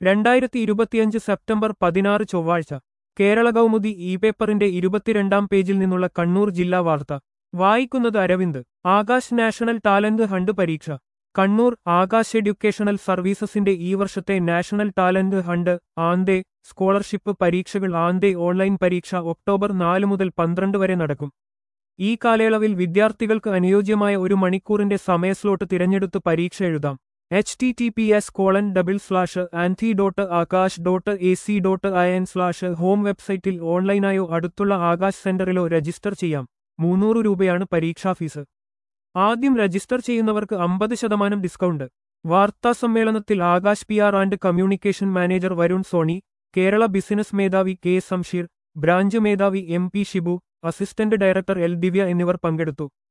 രണ്ടായിരത്തി ഇരുപത്തിയഞ്ച് സെപ്റ്റംബർ പതിനാറ് ചൊവ്വാഴ്ച കേരള കൗമുദി ഇ പേപ്പറിന്റെ ഇരുപത്തിരണ്ടാം പേജിൽ നിന്നുള്ള കണ്ണൂർ ജില്ലാ വാർത്ത വായിക്കുന്നത് Aravind Aakash national talent hunt പരീക്ഷ കണ്ണൂർ ആകാശ് എഡ്യൂക്കേഷണൽ സർവീസസിന്റെ ഈ വർഷത്തെ national talent hunt ANTHE scholarship പരീക്ഷകൾ ആന്തേ ഓൺലൈൻ പരീക്ഷ ഒക്ടോബർ നാല് മുതൽ പന്ത്രണ്ട് വരെ നടക്കും ഈ കാലയളവിൽ വിദ്യാർത്ഥികൾക്ക് അനുയോജ്യമായ ഒരു മണിക്കൂറിന്റെ സമയസ്ലോട്ട് തിരഞ്ഞെടുത്ത് പരീക്ഷ എഴുതാം H T T P S colon double slash ANTHE dot Aakash dot A C dot I N slash home വെബ്സൈറ്റിൽ ഓൺലൈനായോ അടുത്തുള്ള ആകാശ് സെന്ററിലോ രജിസ്റ്റർ ചെയ്യാം മൂന്നൂറ് രൂപയാണ് പരീക്ഷാ ഫീസ് ആദ്യം രജിസ്റ്റർ ചെയ്യുന്നവർക്ക് അമ്പത് ശതമാനം ഡിസ്കൗണ്ട് വാർത്താ സമ്മേളനത്തിൽ Aakash P R and communication manager Varun Soni Kerala business മേധാവി കെ സംഷീർ ബ്രാഞ്ച് മേധാവി M P Shibu assistant director L Divya എന്നിവർ പങ്കെടുത്തു